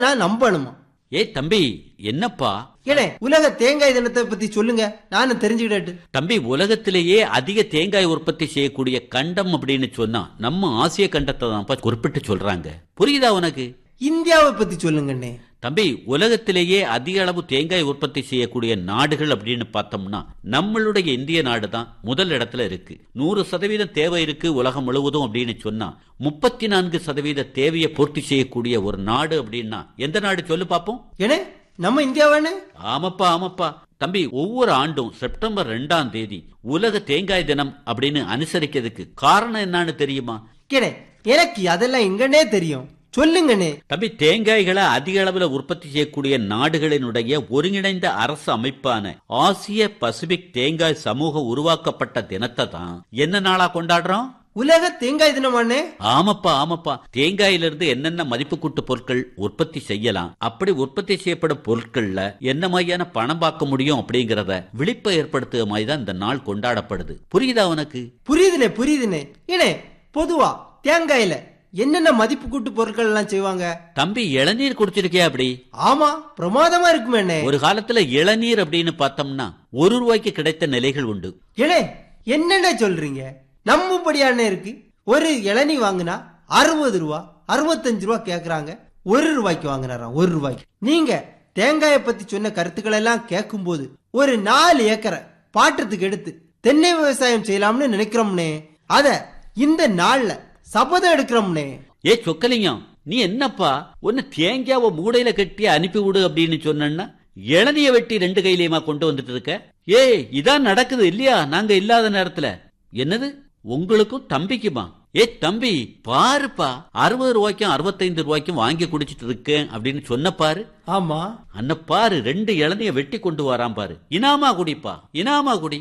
நான் நம்பணுமா ஏய் தம்பி என்னப்பா ஏனே உலக தேங்காய் தினத்தை பத்தி சொல்லுங்க நானும் தெரிஞ்சுக்கிட்டு தம்பி உலகத்திலேயே அதிக தேங்காய் உற்பத்தி செய்யக்கூடிய கண்டம் அப்படின்னு சொன்னா நம்ம ஆசிய கண்டத்தை தான்ப்பா குறிப்பிட்டு சொல்றாங்க புரியுதா உனக்கு இந்தியாவை பத்தி சொல்லுங்கண்ணே தம்பி உலகத்திலேயே அதிக அளவு தேங்காய் உற்பத்தி செய்யக்கூடிய நாடுகள் அப்படின்னு பார்த்தோம்னா நம்மளுடைய இந்திய நாடு தான் முதல் இடத்துல இருக்கு நூறு சதவீதம் தேவை இருக்கு உலகம் முழுவதும் அப்படின்னு சொன்னா முப்பத்தி நான்கு சதவீத தேவையை பூர்த்தி செய்யக்கூடிய ஒரு நாடு அப்படின்னா எந்த நாடு சொல்லு பார்ப்போம் ஏனே நம்ம இந்தியாவானே ஆமாப்பா ஆமாப்பா தம்பி ஒவ்வொரு ஆண்டும் செப்டம்பர் ரெண்டாம் தேதி உலக தேங்காய் தினம் அப்படின்னு அனுசரிக்கிறதுக்கு காரணம் என்னன்னு தெரியுமா கேனே எனக்கு அதெல்லாம் எங்கன்னே தெரியும் சொல்லுங்கண்ணே தம்பி தேங்காய்களை அதிக அளவுல உற்பத்தி செய்யக்கூடிய நாடுகளினுடைய ஒருங்கிணைந்த அரசு அமைப்பான ஆசிய பசிபிக் தேங்காய் சமூகம் உருவாக்கப்பட்ட தினத்தை தான் என்ன நாளா கொண்டாடுறோம் உலக தேங்காய் தினமானே ஆமாப்பா ஆமாப்பா தேங்காயிலிருந்து என்னென்ன மதிப்பு கூட்டு பொருட்கள் உற்பத்தி செய்யலாம் அப்படி உற்பத்தி செய்யப்படும் பொருட்கள்ல என்ன மாதிரியான பணம் பார்க்க முடியும் அப்படிங்கறத விழிப்பை ஏற்படுத்துற மாதிரி தான் இந்த நாள் கொண்டாடப்படுது புரியுதா உனக்கு புரியுதுனே புரியுதுனே ஏனே பொதுவா தேங்காயில என்னென்ன மதிப்பு கூட்டு பொருட்கள் எல்லாம் செய்வாங்க தம்பி இளநீர் குடிச்சிருக்கியா அப்படி ஆமா பிரமாதமா இருக்குமேண்ணே ஒரு காலத்துல இளநீர் அப்படின்னு பார்த்தோம்னா ஒரு ரூபாய்க்கு கிடைத்த நிலைகள் உண்டு ஏனே என்னென்ன சொல்றீங்க நம்மபடியானே இருக்கு ஒரு இளநீ வாங்குனா அறுபது ரூபா அறுபத்தஞ்சு ரூபா கேக்குறாங்க ஒரு ரூபாய்க்கு வாங்குனாராம் ஒரு ரூபாய்க்கு நீங்க தேங்காயை பத்தி சொன்ன கருத்துக்கள் எல்லாம் கேட்கும்போது ஒரு நாலு ஏக்கரை பாட்டத்துக்கு எடுத்து தென்னை விவசாயம் செய்யலாம்னு நினைக்கிறோம்னே அத இந்த நாள்ல சபதம் எடுக்கிறோம்னே ஏ சொக்கலிங்கம் நீ என்னப்பா ஒன்னு தேங்காவை மூடையில கட்டி அனுப்பி விடு அப்படின்னு சொன்னா இளநிய வெட்டி ரெண்டு கையிலயுமா கொண்டு வந்துட்டு இருக்க ஏய் இதான் நடக்குது இல்லையா நாங்க இல்லாத நேரத்துல என்னது உங்களுக்கும் தம்பிக்குமா ஏ தம்பி பாருப்பா அறுபது ரூபாய்க்கும் அறுபத்தைந்து ரூபாய்க்கும் வாங்கி குடிச்சிட்டு இருக்கேன் அப்படின்னு சொன்ன பாரு ஆமா அன்ன பாரு ரெண்டு இளநிய வெட்டி கொண்டு வரான் பாரு இனாமா குடிப்பா இனாமா குடி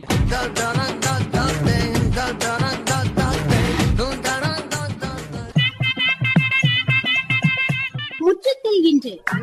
முற்றத்தில் இன்று